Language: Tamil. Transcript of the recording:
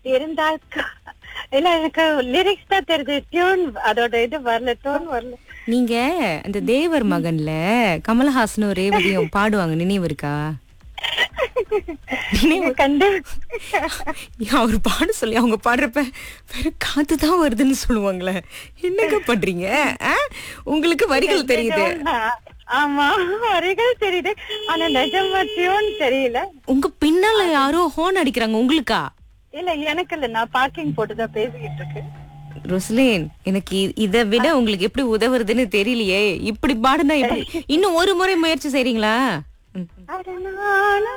இருந்தால் க- இல்ல எனக்கு லிரிக்ஸ் தான் தெரியுது டியூன் அதோட இது வரல டோன் வரல நீங்க அந்த தேவர் மகன்ல கமலஹாசனும் ரேவதியும் பாடுவாங்க நினைவு இருக்கா நீங்க கண்டு அவர் பாட சொல்லி அவங்க பாடுறப்ப வெறும் காத்து தான் வருதுன்னு சொல்லுவாங்களே என்னங்க பண்றீங்க ஆ? உங்களுக்கு வரிகள் தெரியுது ஆமா வரிகள் தெரியுது ஆனா நிஜமா டியூன் தெரியல உங்க பின்னால யாரோ ஹோன் அடிக்கிறாங்க உங்களுக்கா இல்ல எனக்கு இல்ல நான் பார்க்கிங் போட்டு தான் பேசிக்கிட்டு இருக்கேன் ரொஸ்லின் எனக்கு இ- இதை விட உங்களுக்கு எப்படி உதவுறதுன்னு தெரியலையே இப்படி பாடுனா எப்படி இன்னும் ஒரு முறை முயற்சி செய்றீங்களா ம். அட நானும்